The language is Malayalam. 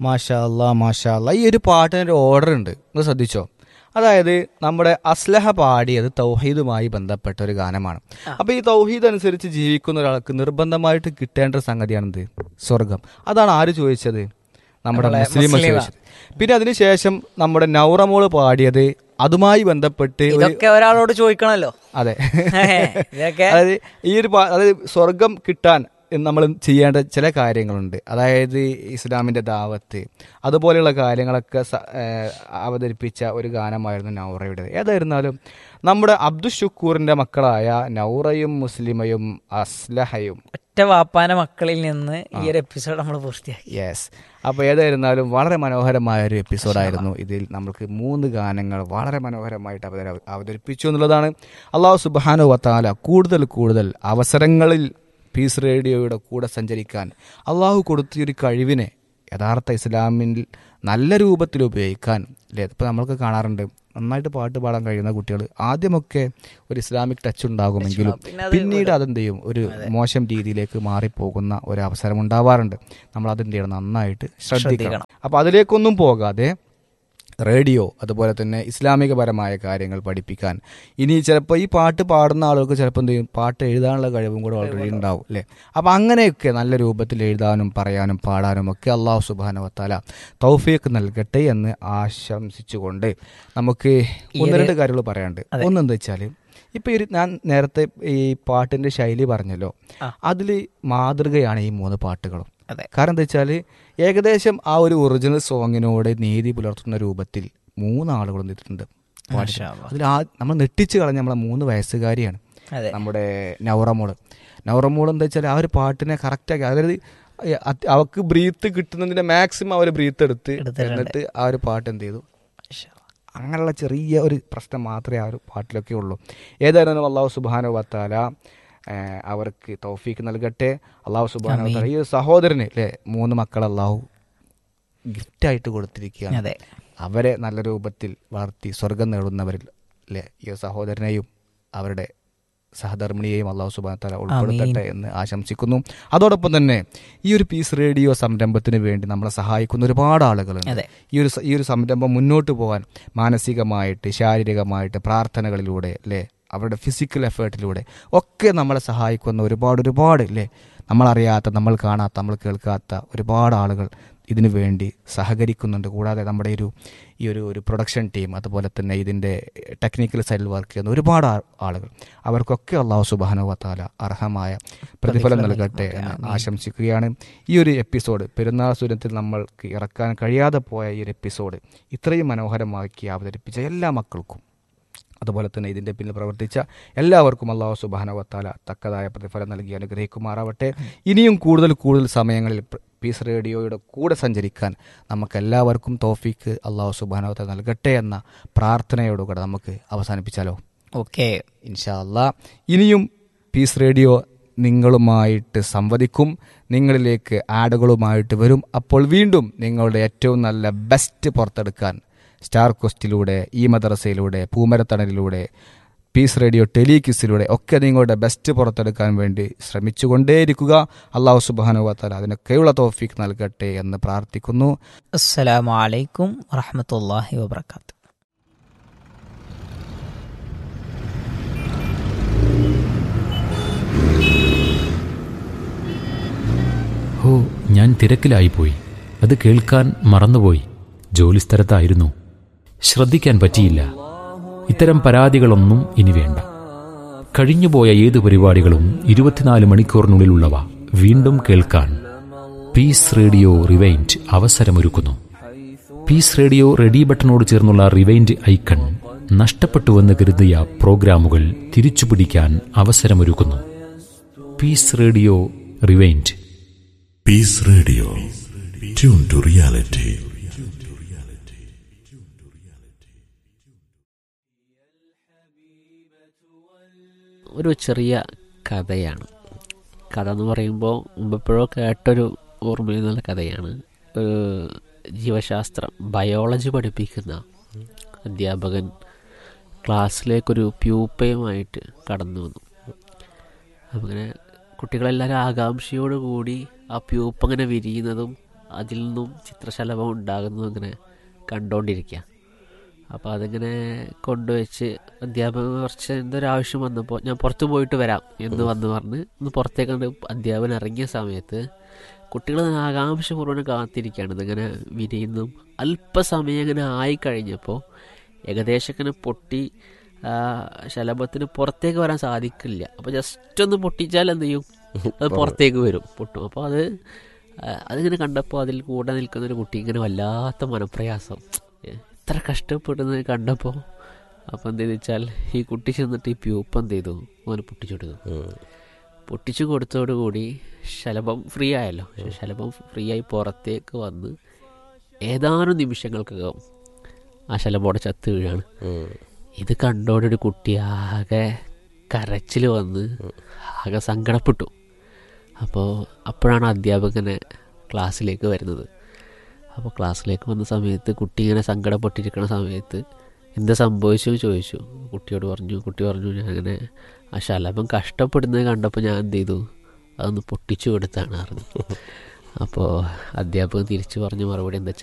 മാഷാ അല്ലാ മാഷാ അല്ലാ ഈ ഒരു പാട്ടിനൊരു ഓർഡർ ഉണ്ട് നിങ്ങൾ ശ്രദ്ധിച്ചോ അതായത് നമ്മുടെ അസ്ലഹ പാടിയത് തൗഹീദുമായി ബന്ധപ്പെട്ട ഒരു ഗാനമാണ് അപ്പൊ ഈ തൗഹീദ് അനുസരിച്ച് ജീവിക്കുന്ന ഒരാൾക്ക് നിർബന്ധമായിട്ട് കിട്ടേണ്ട ഒരു സംഗതിയാണെന്ത് സ്വർഗം അതാണ് ആര് ചോദിച്ചത് നമ്മുടെ നമ്മളെ മുസ്ലിം മുസ്ലിമ. ചോദിച്ചത് പിന്നെ അതിനുശേഷം നമ്മുടെ നൗറമോള് പാടിയത് അതുമായി ബന്ധപ്പെട്ട് ഒരു ഇതൊക്കെ ഒരാളോട് ചോദിക്കണല്ലോ അതെ ഇതൊക്കെ അതായത് ഈ ഒരു പാ- അതായത് സ്വർഗം കിട്ടാൻ നമ്മൾ ചെയ്യേണ്ട ചില കാര്യങ്ങളുണ്ട് അതായത് ഇസ്ലാമിന്റെ ദാവത്ത് അതുപോലെയുള്ള കാര്യങ്ങളൊക്കെ സ- ഏഹ് അവതരിപ്പിച്ച ഒരു ഗാനമായിരുന്നു നൗറയുടെ ഏതായിരുന്നാലും നമ്മുടെ അബ്ദുൽ ഷുക്കൂറിന്റെ മക്കളായ നൗറയും മുസ്ലിമയും അസ്ലഹയും ഒറ്റ വാപ്പാന മക്കളിൽ നിന്ന് ഈ ഒരു എപ്പിസോഡ് നമ്മൾ പൂർത്തിയാക്കി യെസ് അപ്പോൾ ഏതായിരുന്നാലും വളരെ മനോഹരമായ ഒരു എപ്പിസോഡായിരുന്നു ഇതിൽ നമുക്ക് മൂന്ന് ഗാനങ്ങൾ വളരെ മനോഹരമായിട്ട് അവതര അവതരിപ്പിച്ചു എന്നുള്ളതാണ് അള്ളാഹു സുബാനു വത്താല കൂടുതൽ കൂടുതൽ അവസരങ്ങളിൽ പീസ് റേഡിയോയുടെ കൂടെ സഞ്ചരിക്കാൻ അള്ളാഹു കൊടുത്തിയൊരു കഴിവിനെ യഥാർത്ഥ ഇസ്ലാമിൽ നല്ല രൂപത്തിൽ ഉപയോഗിക്കാൻ അല്ലേ ഇപ്പോൾ നമ്മൾക്ക് കാണാറുണ്ട് നന്നായിട്ട് പാട്ട് പാടാൻ കഴിയുന്ന കുട്ടികൾ ആദ്യമൊക്കെ ഒരു ഇസ്ലാമിക് ടച്ച് ഉണ്ടാകുമെങ്കിലും പിന്നെ അത് പിന്നീട് അതെന്ത് ചെയ്യും ഒരു മോശം രീതിയിലേക്ക് മാറിപ്പോകുന്ന ഒരു അവസരം ഉണ്ടാവാറുണ്ട് നമ്മൾ അതെന്ത് ചെയ്യണം നന്നായിട്ട് ശ്രദ്ധിക്കണം അപ്പൊ അതിലേക്കൊന്നും പോകാതെ റേഡിയോ അതുപോലെ തന്നെ ഇസ്ലാമികപരമായ കാര്യങ്ങൾ പഠിപ്പിക്കാൻ ഇനി ചിലപ്പോൾ ഈ പാട്ട് പാടുന്ന ആളുകൾക്ക് ചിലപ്പോൾ എന്ത് ചെയ്യും പാട്ട് എഴുതാനുള്ള കഴിവും കൂടെ ഓൾറെഡി ഉണ്ടാവും അല്ലേ അപ്പം അങ്ങനെയൊക്കെ നല്ല രൂപത്തിൽ എഴുതാനും പറയാനും പാടാനും ഒക്കെ അള്ളാഹു സുബാനവത്താല തൗഫീഖ് നൽകട്ടെ എന്ന് ആശംസിച്ചുകൊണ്ട് നമുക്ക് ഒന്ന് രണ്ട് കാര്യങ്ങൾ പറയാനുണ്ട് ഒന്നെന്താ വെച്ചാൽ ഇപ്പൊ ഈ ഒരു ഞാൻ നേരത്തെ ഈ പാട്ടിന്റെ ശൈലി പറഞ്ഞല്ലോ അതിൽ മാതൃകയാണ് ഈ മൂന്ന് പാട്ടുകളും അതെ. കാരണം എന്താ വെച്ചാൽ ഏകദേശം ആ ഒരു ഒറിജിനൽ സോങ്ങിനോട് നീതി പുലർത്തുന്ന രൂപത്തിൽ മൂന്നാളുകൾ നിന്നിട്ടുണ്ട് മാഷാ അല്ലാ. അതിൽ ആ നമ്മൾ നെട്ടിച്ച് കളഞ്ഞ നമ്മളെ മൂന്ന് വയസ്സുകാരിയാണ് അതെ നമ്മുടെ നൗറമോള് നൗറമോള് എന്താ വെച്ചാൽ ആ ഒരു പാട്ടിനെ കറക്റ്റാക്കി അതായത് ഏ, അത് അവക്ക് ബ്രീത്ത് കിട്ടുന്നതിന്റെ മാക്സിമം അവർ ബ്രീത്ത് എടുത്ത് എടുത്തിട്ടുണ്ട്. എന്നിട്ട് ആ ഒരു പാട്ട് എന്ത് ചെയ്തു മാഷാ അല്ലാ. അങ്ങനെയുള്ള ചെറിയ ഒരു പ്രശ്നം മാത്രമേ ആ ഒരു പാട്ടിലൊക്കെ ഉള്ളൂ ഏതായാലും അള്ളാഹു സുബാനു വത്താല ഏഹ്, അവർക്ക് തൗഫീക്ക് നൽകട്ടെ അള്ളാഹു സുബാനു വത്താല ഈ ഒരു സഹോദരന് അല്ലേ മൂന്ന് മക്കൾ അള്ളാഹു ഗിഫ്റ്റായിട്ട് കൊടുത്തിരിക്കുകയാണ് അതെ അവരെ നല്ല രൂപത്തിൽ വളർത്തി സ്വർഗം നേടുന്നവരിൽ അല്ലേ ഈ ഒരു സഹോദരനെയും അവരുടെ സഹധർമ്മിണിയെയും അള്ളാഹു സുബാന തല ഉൾപ്പെടുത്തട്ടെ എന്ന് ആശംസിക്കുന്നു അതോടൊപ്പം തന്നെ ഈ ഒരു പീസ് റേഡിയോ സംരംഭത്തിന് വേണ്ടി നമ്മളെ സഹായിക്കുന്ന ഒരുപാട് ആളുകളുണ്ട് അതെ. ഈ ഒരു സ- ഈ ഒരു സംരംഭം മുന്നോട്ട് പോകാൻ മാനസികമായിട്ട് ശാരീരികമായിട്ട് പ്രാർത്ഥനകളിലൂടെ അല്ലേ അവരുടെ ഫിസിക്കൽ എഫേർട്ടിലൂടെ ഒക്കെ നമ്മളെ സഹായിക്കുന്ന ഒരുപാട് ഒരുപാട് അല്ലേ നമ്മളറിയാത്ത നമ്മൾ കാണാത്ത നമ്മൾ കേൾക്കാത്ത ഒരുപാട് ആളുകൾ ഇതിനു വേണ്ടി സഹകരിക്കുന്നുണ്ട് കൂടാതെ നമ്മുടെ ഒരു ഈ ഒരു ഒരു പ്രൊഡക്ഷൻ ടീം അതുപോലെ തന്നെ ഇതിൻ്റെ ടെക്നിക്കൽ സൈഡിൽ വർക്ക് ചെയ്യുന്ന ഒരുപാട് ആ- ആളുകൾ അവർക്കൊക്കെ അള്ളാഹു സുബാനുവത്താല അർഹമായ പ്രതിഫലം നൽകട്ടെ എന്ന് ആശംസിക്കുകയാണ് ഈ ഒരു എപ്പിസോഡ് പെരുന്നാൾ സുരത്തിൽ നമ്മൾക്ക് ഇറക്കാൻ കഴിയാതെ പോയ ഈ ഒരു എപ്പിസോഡ് ഇത്രയും മനോഹരമാക്കി അവതരിപ്പിച്ച എല്ലാ മക്കൾക്കും അതുപോലെ തന്നെ ഇതിൻ്റെ പിന്നിൽ പ്രവർത്തിച്ച എല്ലാവർക്കും അള്ളാഹു സുബാനവത്താല തക്കതായ പ്രതിഫലം നൽകി അനുഗ്രഹിക്കുമാറാവട്ടെ ഇനിയും കൂടുതൽ കൂടുതൽ സമയങ്ങളിൽ പ്ര- പീസ് റേഡിയോയുടെ കൂടെ സഞ്ചരിക്കാൻ നമുക്ക് എല്ലാവർക്കും തോഫിക്ക് അള്ളാഹു സുബാനവത്താല നൽകട്ടെ എന്ന പ്രാർത്ഥനയോടുകൂടെ നമുക്ക് അവസാനിപ്പിച്ചാലോ ഓക്കെ ഇൻഷാ അല്ലാ ഇനിയും പീസ് റേഡിയോ നിങ്ങളുമായിട്ട് സംവദിക്കും നിങ്ങളിലേക്ക് ആഡുകളുമായിട്ട് വരും അപ്പോൾ വീണ്ടും നിങ്ങളുടെ ഏറ്റവും നല്ല ബെസ്റ്റ് പുറത്തെടുക്കാൻ സ്റ്റാർ ക്വസ്റ്റിലൂടെ ഈ മദ്രസയിലൂടെ പൂമരത്തണലിലൂടെ പീസ് റേഡിയോ ടെലിക്യൂസിലൂടെ ഒക്കെ നിങ്ങളുടെ ബെസ്റ്റ് പുറത്തെടുക്കാൻ വേണ്ടി ശ്രമിച്ചുകൊണ്ടേയിരിക്കുക അള്ളാഹു സുബാനുവത്താൽ അതിനൊക്കെയുള്ള തോഫീക്ക് നൽകട്ടെ എന്ന് പ്രാർത്ഥിക്കുന്നു അസ്സലാമു അലൈക്കും വറഹ്മത്തുള്ളാഹി വബർക്കാത്തു ഹോ ഞാൻ തിരക്കിലായിപ്പോയി അത് കേൾക്കാൻ മറന്നുപോയി ജോലിസ്ഥലത്തായിരുന്നു ശ്രദ്ധിക്കാൻ പറ്റിയില്ല ഇത്തരം പരാതികളൊന്നും ഇനി വേണ്ട കഴിഞ്ഞുപോയ ഏത് പരിപാടികളും ഇരുപത്തിനാല് മണിക്കൂറിനുള്ളിലുള്ളവ വീണ്ടും കേൾക്കാൻ പീസ് റേഡിയോ റിവൈൻഡ് അവസരമൊരുക്കുന്നു പീസ് റേഡിയോ റെഡി ബട്ടണോട് ചേർന്നുള്ള റിവൈൻഡ് ഐക്കൺ നഷ്ടപ്പെട്ടുവെന്ന് കരുതിയ പ്രോഗ്രാമുകൾ തിരിച്ചുപിടിക്കാൻ അവസരമൊരുക്കുന്നു peace radio rewind Peace Radio. Tune to reality. ഒരു ചെറിയ കഥയാണ് കഥ എന്ന് പറയുമ്പോൾ മുമ്പെപ്പോഴോ കേട്ടൊരു ഓർമ്മയിൽ നിന്നുള്ള കഥയാണ് ഒരു ജീവശാസ്ത്രം ബയോളജി പഠിപ്പിക്കുന്ന അധ്യാപകൻ ക്ലാസ്സിലേക്കൊരു പ്യൂപ്പയുമായിട്ട് കടന്നു വന്നു അങ്ങനെ കുട്ടികളെല്ലാവരും ആകാംക്ഷയോട് കൂടി ആ പ്യൂപ്പ് അങ്ങനെ വിരിയുന്നതും അതിൽ നിന്നും ചിത്രശലഭം ഉണ്ടാകുന്നതും ഇങ്ങനെ കണ്ടുകൊണ്ടിരിക്കുക അപ്പോൾ അതിങ്ങനെ കൊണ്ടുവച്ച് അധ്യാപകൻ കുറച്ച് എന്തൊരു ആവശ്യം വന്നപ്പോൾ ഞാൻ പുറത്ത് പോയിട്ട് വരാം എന്ന് വന്ന് പറഞ്ഞ് ഒന്ന് പുറത്തേക്ക് കണ്ട് അധ്യാപകൻ ഇറങ്ങിയ സമയത്ത് കുട്ടികൾ ആകാംക്ഷപൂർവ്വം കാത്തിരിക്കുകയാണ് ഇതിങ്ങനെ വിരിയുന്നു അല്പസമയം ഇങ്ങനെ ആയിക്കഴിഞ്ഞപ്പോൾ ഏകദേശം ഇങ്ങനെ പൊട്ടി ആ, ശലഭത്തിന് പുറത്തേക്ക് വരാൻ സാധിക്കില്ല അപ്പോൾ ജസ്റ്റ് ഒന്ന് പൊട്ടിച്ചാൽ എന്ത് ചെയ്യും അത് പുറത്തേക്ക് വരും പൊട്ടും അപ്പോൾ അത് ആ, അതിങ്ങനെ കണ്ടപ്പോൾ അതിൽ കൂടെ നിൽക്കുന്ന ഒരു കുട്ടി ഇങ്ങനെ വല്ലാത്ത മനപ്രയാസം ഏ, ഇത്ര കഷ്ടപ്പെടുന്നത് കണ്ടപ്പോൾ അപ്പോൾ എന്ത് ചെയ്തു വെച്ചാൽ ഈ കുട്ടി ചെന്നിട്ട് ഈ പ്യൂപ്പ് എന്ത് ചെയ്തു ഓന് പൊട്ടിച്ചു കൊടുത്തു പൊട്ടിച്ചു കൊടുത്തോടുകൂടി ശലഭം ഫ്രീ ആയല്ലോ ശലഭം ഫ്രീ ആയി പുറത്തേക്ക് വന്ന് ഏതാനും നിമിഷങ്ങൾക്കകം ആ ശലഭോടെ ചത്ത് വീഴാണ് ഇത് കണ്ടോടൊരു കുട്ടി ആകെ കരച്ചിൽ വന്ന് ആകെ സങ്കടപ്പെട്ടു അപ്പോൾ അപ്പോഴാണ് അധ്യാപകനെ ക്ലാസ്സിലേക്ക് വരുന്നത് അപ്പോൾ ക്ലാസ്സിലേക്ക് വന്ന സമയത്ത് കുട്ടി ഇങ്ങനെ സങ്കടപ്പെട്ടിരിക്കുന്ന സമയത്ത് എന്താ സംഭവിച്ചു എന്ന് ചോദിച്ചു കുട്ടിയോട് പറഞ്ഞു കുട്ടി പറഞ്ഞു ഞാൻ അങ്ങനെ ആ ശലഭം കഷ്ടപ്പെടുന്നത് കണ്ടപ്പോൾ ഞാൻ എന്ത് ചെയ്തു അതൊന്ന് പൊട്ടിച്ചു കൊടുത്താണ് പറഞ്ഞു അപ്പോൾ അധ്യാപകൻ തിരിച്ചു പറഞ്ഞ മറുപടി എന്താ വെച്ചാൽ